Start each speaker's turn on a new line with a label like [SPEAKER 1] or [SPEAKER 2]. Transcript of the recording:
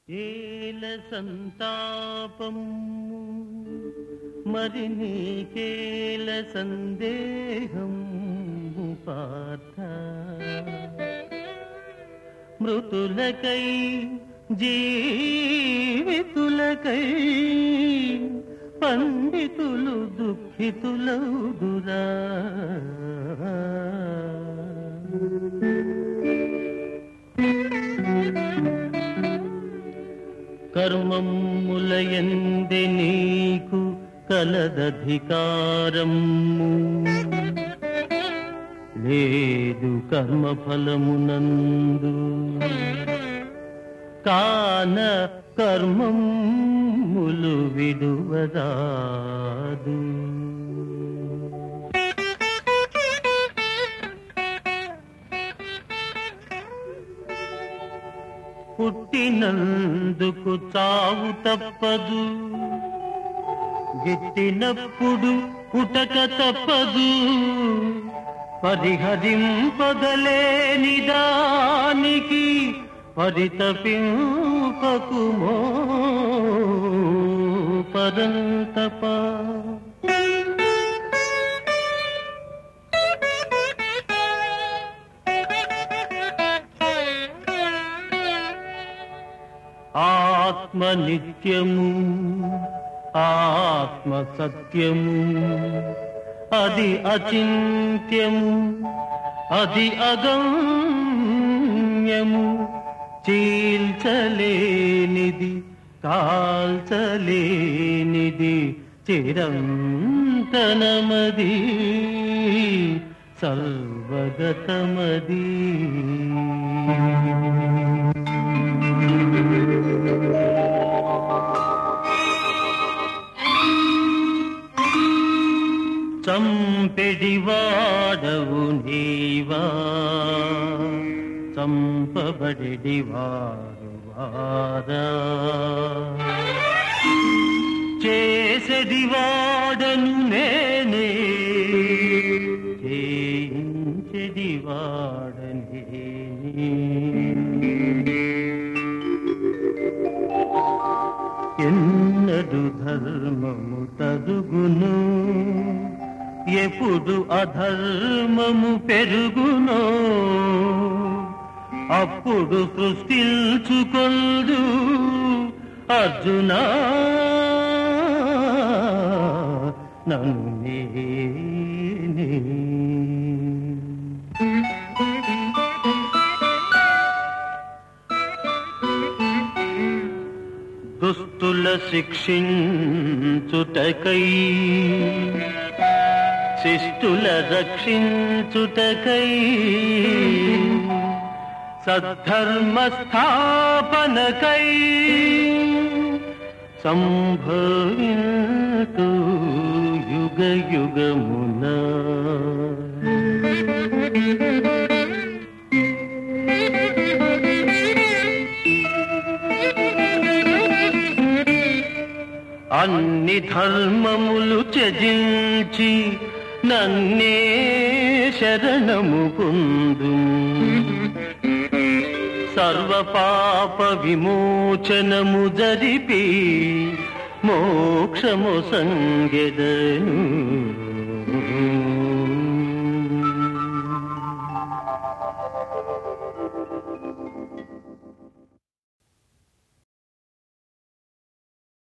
[SPEAKER 1] ఏల సంతాపము మరి నీకేల సందేహం పార్థ మృతులకై జీవితులకై పండితులు దుఃఖితులౌదురా కర్మములయంది నీకు కలదధికారము లేదు కర్మఫలమునందు కాన కర్మములు విడువరాదు పుట్టినందుకు చావు తప్పదు గిట్టినప్పుడు పుటక తప్పదు పరిహరింపగలేని దానికి పరితపింపకుమో పరంతప ఆత్మ నిత్యము ఆత్మ సత్యము అది అచింత్యము అది అగమ్యము చీల్చలేనిది కాల్చలేనిది చిరంతనమది సర్వగతమది చంపెడివాడవు నీవా చంపబడివారు వారా చేసెడివాడను నేనే చేయించెడివాడనే ఎన్నడు ధర్మము తదుగును ఎప్పుడు అధర్మము పెరుగునో అప్పుడు సృష్టించుకొందు అర్జునా నన్ను నేనే. దుస్తుల శిక్షించుటకై శిష్టుల రక్షించుటకై సద్ధర్మ స్థాపనకై సంభవితు యుగ యుగమున అన్ని ధర్మములు త్యజించి నన్నే శరణము పొందు సర్వ పాప విమోచనము జరిపి మోక్షము సంగెదను